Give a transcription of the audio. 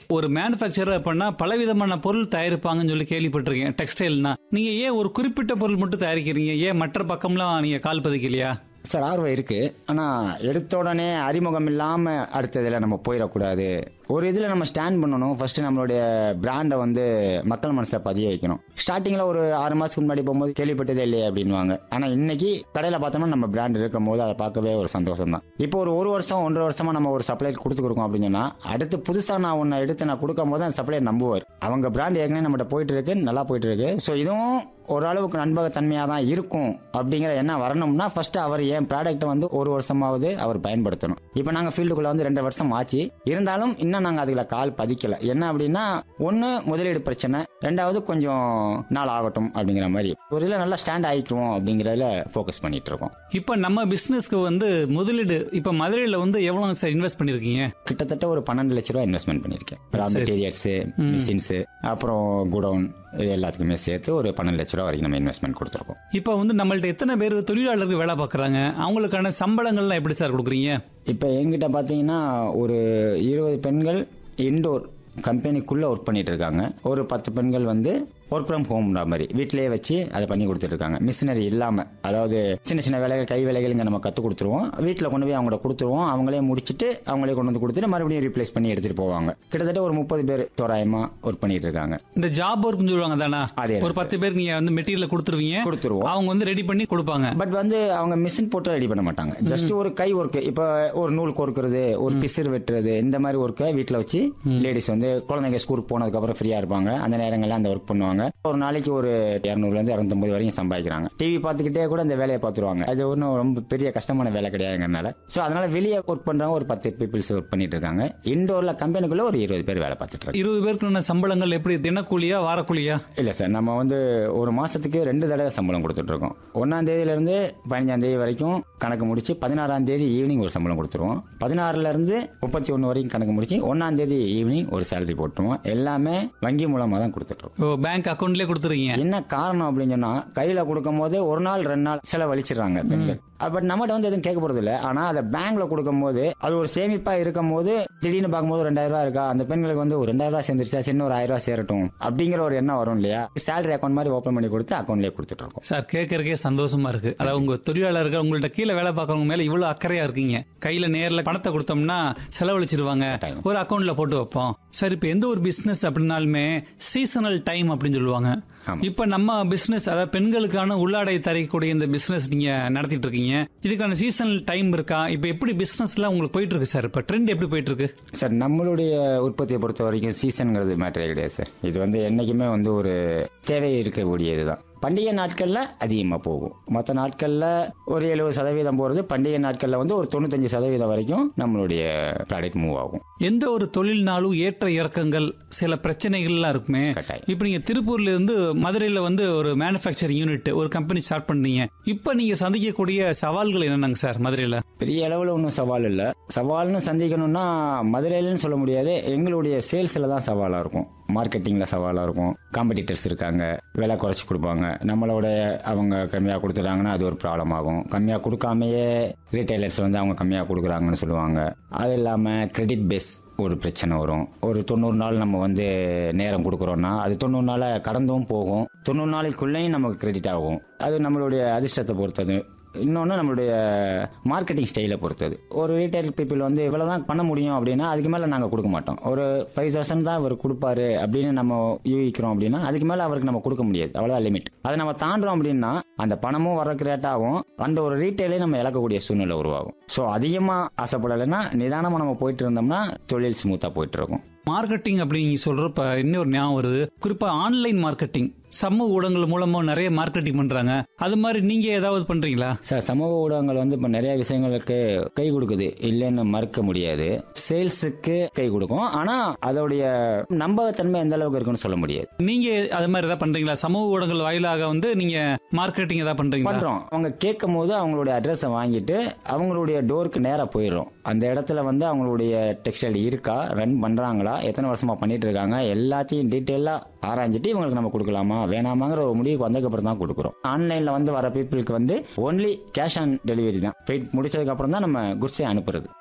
ஒரு மேனுஃபேக்சரர் அப்படின்னா பலவிதமான பொருள் தயாரிப்பாங்கன்னு சொல்லி கேள்விப்பட்டிருக்கேன் டெக்ஸ்டைல்னா நீங்க ஏன் ஒரு குறிப்பிட்ட பொருள் மட்டும் தயாரிக்கிறீங்க ஏன் மற்ற பக்கம்லாம் நீங்க கால் பதிக்கலையா சார் ஆர்வம் இருக்கு ஆனா எடுத்த உடனே அறிமுகம் இல்லாம அடுத்ததுல நம்ம போயிடக்கூடாது ஒரு இதுல நம்ம ஸ்டாண்ட் பண்ணணும் ஃபர்ஸ்ட் நம்மளுடைய பிராண்டை வந்து மக்கள் மனசுல பதிய வைக்கணும் ஸ்டார்டிங்ல ஒரு ஆறு மாசத்துக்கு முன்னாடி போகும்போது கேள்விப்பட்டதே இல்லையே அப்படின்வாங்க ஆனா இன்னைக்கு கடையில பார்த்தோம்னா நம்ம பிராண்ட் இருக்கும் போது அதை பார்க்கவே ஒரு சந்தோஷம் தான் இப்போ ஒரு ஒரு வருஷம் ஒன்றரை வருஷமா நம்ம ஒரு சப்ளை கொடுத்துருக்கோம் அப்படின்னு சொன்னா அடுத்து புதுசா நான் ஒன்னு எடுத்து நான் கொடுக்கும் போது அந்த சப்ளை நம்புவார் அவங்க பிராண்ட் ஏற்கனவே நம்மகிட்ட போயிட்டு இருக்கு நல்லா போயிட்டு இருக்கு ஸோ இதுவும் ஓரளவுக்கு நண்பகத்தன்மையாக தான் இருக்கும் அப்படிங்கிற எண்ணம் வரணும்னா ஃபர்ஸ்ட் அவர் என் ப்ராடக்ட்டை வந்து ஒரு வருஷமாவது அவர் பயன்படுத்தணும் இப்போ நாங்கள் ஃபீல்டுக்குள்ள வந்து ரெண்டு வருஷம் ஆச்சு இருந்தாலும் இன்னும் நாங்கள் அதுல கால் பதிக்கல என்ன அப்படின்னா ஒன்று முதலீடு பிரச்சனை ரெண்டாவது கொஞ்சம் நாள் ஆகட்டும் அப்படிங்கிற மாதிரி ஒரு இதில் நல்லா ஸ்டாண்ட் ஆகிக்குவோம் அப்படிங்கிறதுல ஃபோக்கஸ் பண்ணிட்டு இருக்கோம் இப்ப நம்ம பிசினஸ்க்கு வந்து முதலீடு இப்ப மதுரையில வந்து எவ்வளவு சார் இன்வெஸ்ட் பண்ணிருக்கீங்க கிட்டத்தட்ட ஒரு பன்னெண்டு லட்ச ரூபா இன்வெஸ்ட்மெண்ட் பண்ணியிருக்கேன் ரா மெட்டீரியல்ஸ் மிஷின்ஸ் அப்புறம் குடோன் இது எல்லாத்துக்குமே சேர்த்து ஒரு பன்னெண்டு லட்ச ரூபா வரைக்கும் நம்ம இன்வெஸ்ட்மெண்ட் கொடுத்துருக்கோம் இப்ப வந்து நம்மள்ட்ட எத்தனை பேர் தொழிலாளர்கள் வேலை பார்க்கறாங்க அவங்களுக்கான சம்பளங்கள்லாம் எப்படி சார் கொடுக்குறீங்க இப்போ எங்கிட்ட பார்த்தீங்கன்னா ஒரு இருபது பெண்கள் இன்டோர் கம்பெனிக்குள்ளே ஒர்க் பண்ணிட்டு இருக்காங்க ஒரு பத்து பெண்கள் வந்து ஒர்க் ஃப்ரம் ஹோம்ன்ற மாதிரி வீட்டிலேயே வச்சு அதை பண்ணி கொடுத்துட்டு இருக்காங்க மிஷினரி இல்லாமல் அதாவது சின்ன சின்ன வேலைகள் கை வேலைகள் இங்கே நம்ம கற்றுக் கொடுத்துருவோம் வீட்டில் கொண்டு போய் அவங்கள கொடுத்துருவோம் அவங்களே முடிச்சுட்டு அவங்களே கொண்டு வந்து கொடுத்துட்டு மறுபடியும் ரீப்ளேஸ் பண்ணி எடுத்துகிட்டு போவாங்க கிட்டத்தட்ட ஒரு முப்பது பேர் தோராயமாக ஒர்க் பண்ணிட்டு இருக்காங்க இந்த ஜாப் ஒர்க்னு சொல்லுவாங்க தானே அதே ஒரு பத்து பேர் நீங்க வந்து மெட்டீரியல் கொடுத்துருவீங்க கொடுத்துருவோம் அவங்க வந்து ரெடி பண்ணி கொடுப்பாங்க பட் வந்து அவங்க மிஷின் போட்டு ரெடி பண்ண மாட்டாங்க ஜஸ்ட் ஒரு கை ஒர்க் இப்போ ஒரு நூல் கோர்க்கிறது ஒரு பிசிறு வெட்டுறது இந்த மாதிரி ஒர்க்கை வீட்டில் வச்சு லேடிஸ் வந்து குழந்தைங்க ஸ்கூலுக்கு போனதுக்கு அப்புறம் ஃப்ரீயா இருப்பாங்க அந்த நேரங்கள்ல அந்த ஒர்க் பண்ணுவாங்க ஒரு நாளைக்கு ஒரு இரநூறுல இருந்து இரநூத்தம்பது வரைக்கும் சம்பாதிக்கிறாங்க டிவி பார்த்துக்கிட்டே கூட இந்த வேலையை பார்த்துருவாங்க அது ஒன்றும் ரொம்ப பெரிய கஷ்டமான வேலை கிடையாதுங்கிறனால ஸோ அதனால வெளியே ஒர்க் பண்றவங்க ஒரு பத்து பீப்புள்ஸ் ஒர்க் பண்ணிட்டு இருக்காங்க இண்டோர்ல கம்பெனிக்குள்ள ஒரு இருபது பேர் வேலை பார்த்துட்டு இருக்காங்க இருபது பேருக்கு சம்பளங்கள் எப்படி தினக்கூலியா வாரக்கூலியா இல்ல சார் நம்ம வந்து ஒரு மாசத்துக்கு ரெண்டு தடவை சம்பளம் கொடுத்துட்டு இருக்கோம் ஒன்னாம் தேதியில இருந்து பதினஞ்சாம் தேதி வரைக்கும் கணக்கு முடிச்சு பதினாறாம் தேதி ஈவினிங் ஒரு சம்பளம் கொடுத்துருவோம் பதினாறுல இருந்து முப்பத்தி ஒன்னு வரைக்கும் கணக்கு முடிச்சு ஒன்னாம் தேதி ஈவினிங் ஒரு சேலரி போட்டுருவோம் எல்லாமே வங்கி மூலமா தான் கொடுத்துட்டு இருக்கோம் பேங்க் அக்கௌண்ட்லயே கொடுத்துறீங்க என்ன காரணம் அப்படின்னு சொன்னா கையில கொடுக்கும் போது ஒரு நாள் ரெண்டு நாள் செலவழிச்சிடுறாங்க பெண்கள் பட் நம்மகிட்ட வந்து எதுவும் கேட்க போறது இல்ல ஆனா அதை பேங்க்ல கொடுக்கும் போது அது ஒரு சேமிப்பா இருக்கும் போது திடீர்னு பார்க்கும்போது ஒரு ரெண்டாயிரம் ரூபாய் இருக்கா அந்த பெண்களுக்கு வந்து ஒரு ரெண்டாயிரம் ரூபாய் சேர்ந்துருச்சா சின்ன ஒரு ஆயிரம் ரூபாய் சேரட்டும் அப்படிங்கிற ஒரு எண்ணம் வரும் இல்லையா சேலரி அக்கௌண்ட் மாதிரி ஓப்பன் பண்ணி கொடுத்து அக்கௌண்ட்லயே கொடுத்துட்டு இருக்கோம் சார் கேட்கறக்கே சந்தோஷமா இருக்கு அதாவது உங்க தொழிலாளர்கள் உங்கள்ட்ட கீழே வேலை பார்க்கறவங்க மேல இவ்வளவு அக்கறையா இருக்கீங்க கையில நேர்ல பணத்தை கொடுத்தோம்னா செலவழிச்சிருவாங்க ஒரு அக்கௌண்ட்ல போட்டு வைப்போம் சார் இப்ப எந்த ஒரு பிசினஸ் அப்படின்னாலுமே சீசனல் டைம் அப்படின்னு சொல்லுவாங்க ஆமா. இப்ப நம்ம பிசினஸ் அதாவது பெண்களுக்கான உள்ளாடை தரக்கூடிய இந்த பிசினஸ் நீங்க நடத்திட்டு இருக்கீங்க இதுக்கான சீசனல் டைம் இருக்கா இப்ப எப்படி பிசினஸ் எல்லாம் உங்களுக்கு போயிட்டு இருக்கு சார் இப்ப ட்ரெண்ட் எப்படி போயிட்டு இருக்கு சார் நம்மளுடைய உற்பத்தியை பொறுத்த வரைக்கும் சீசனுங்கிறது மேட்டரே கிடையாது சார் இது வந்து என்னைக்குமே வந்து ஒரு தேவை இருக்கக்கூடியதுதான் பண்டிகை நாட்கள்ல அதிகமாக போகும் மற்ற நாட்கள்ல ஒரு எழுபது சதவீதம் போகிறது பண்டிகை நாட்கள்ல வந்து ஒரு தொண்ணூத்தஞ்சு சதவீதம் வரைக்கும் நம்மளுடைய ப்ராடக்ட் மூவ் ஆகும் எந்த ஒரு தொழில்னாலும் ஏற்ற இறக்கங்கள் சில பிரச்சனைகள்லாம் இருக்குமே கட்டாயம். இப்ப நீங்க திருப்பூர்ல இருந்து மதுரையில வந்து ஒரு மேனுஃபேக்சரிங் யூனிட் ஒரு கம்பெனி ஸ்டார்ட் பண்ணீங்க இப்ப நீங்க சந்திக்கக்கூடிய சவால்கள் என்னன்னாங்க சார் மதுரையில பெரிய அளவில் ஒன்றும் சவால் இல்லை சவால்னு சந்திக்கணும்னா மதுரையிலன்னு சொல்ல முடியாது எங்களுடைய சேல்ஸில் தான் சவாலாக இருக்கும் மார்க்கெட்டிங்கில் சவாலாக இருக்கும் காம்படிட்டர்ஸ் இருக்காங்க விலை குறைச்சி கொடுப்பாங்க நம்மளோட அவங்க கம்மியாக கொடுத்துட்டாங்கன்னா அது ஒரு ப்ராப்ளம் ஆகும் கம்மியாக கொடுக்காமையே ரீட்டைலர்ஸ் வந்து அவங்க கம்மியாக கொடுக்குறாங்கன்னு சொல்லுவாங்க அது இல்லாமல் கிரெடிட் பேஸ் ஒரு பிரச்சனை வரும் ஒரு தொண்ணூறு நாள் நம்ம வந்து நேரம் கொடுக்குறோம்னா அது தொண்ணூறு நாளை கடந்தும் போகும் தொண்ணூறு நாளைக்குள்ளேயும் நமக்கு கிரெடிட் ஆகும் அது நம்மளுடைய அதிர்ஷ்டத்தை பொறுத்தது இன்னொன்று நம்மளுடைய மார்க்கெட்டிங் ஸ்டைலை பொறுத்தது ஒரு ரீட்டைல் பீப்புள் வந்து இவ்வளோ தான் பண்ண முடியும் அப்படின்னா அதுக்கு மேலே நாங்கள் கொடுக்க மாட்டோம் ஒரு ஃபைவ் தௌசண்ட் தான் இவர் கொடுப்பாரு அப்படின்னு நம்ம யூகிக்கிறோம் அப்படின்னா அதுக்கு மேலே அவருக்கு நம்ம கொடுக்க முடியாது அவ்வளோதான் லிமிட் அதை நம்ம தாண்டுறோம் அப்படின்னா அந்த பணமும் வரக்கு ரேட்டாகும் அந்த ஒரு ரீட்டைலே நம்ம இழக்கக்கூடிய சூழ்நிலை உருவாகும் ஸோ அதிகமாக ஆசைப்படலைன்னா நிதானமாக நம்ம போயிட்டு இருந்தோம்னா தொழில் ஸ்மூத்தாக போயிட்டு இருக்கும் மார்க்கெட்டிங் அப்படி நீங்க சொல்றப்ப இன்னொரு ஞாபகம் வருது குறிப்பா ஆன்லைன் மார்க்கெட்டிங் சமூக ஊடகங்கள் மூலமா நிறைய மார்க்கெட்டிங் பண்றாங்க அது மாதிரி நீங்க ஏதாவது பண்றீங்களா சார் சமூக ஊடகங்கள் வந்து இப்போ நிறைய விஷயங்களுக்கு கை கொடுக்குது இல்லைன்னு மறுக்க முடியாது சேல்ஸுக்கு கை கொடுக்கும் ஆனால் அதோடைய நம்பகத்தன்மை எந்த அளவுக்கு இருக்குன்னு சொல்ல முடியாது நீங்க அது மாதிரி ஏதாவது பண்றீங்களா சமூக ஊடகங்கள் வாயிலாக வந்து நீங்க மார்க்கெட்டிங் ஏதாவது பண்றீங்களா பண்றோம் அவங்க கேட்கும் போது அவங்களுடைய அட்ரஸை வாங்கிட்டு அவங்களுடைய டோருக்கு நேராக போயிடுறோம் அந்த இடத்துல வந்து அவங்களுடைய டெக்ஸ்டைல் இருக்கா ரன் பண்றாங்களா எத்தனை வருஷமா பண்ணிட்டு இருக்காங்க எல்லாத்தையும் டீட்டெயிலாக ஆராய்ஞ்சிட்டு இவங்களுக்கு நம்ம கொடுக்கலாமா வேணாமாங்கிற ஒரு முடிவுக்கு வந்ததுக்கப்புறம் தான் கொடுக்குறோம் ஆன்லைனில் வந்து வர பீப்புளுக்கு வந்து ஒன்லி கேஷ் ஆன் டெலிவரி தான் வெயிட் முடிச்சதுக்கு அப்புறம் தான் நம்ம குட்ஸை அனுப்புறது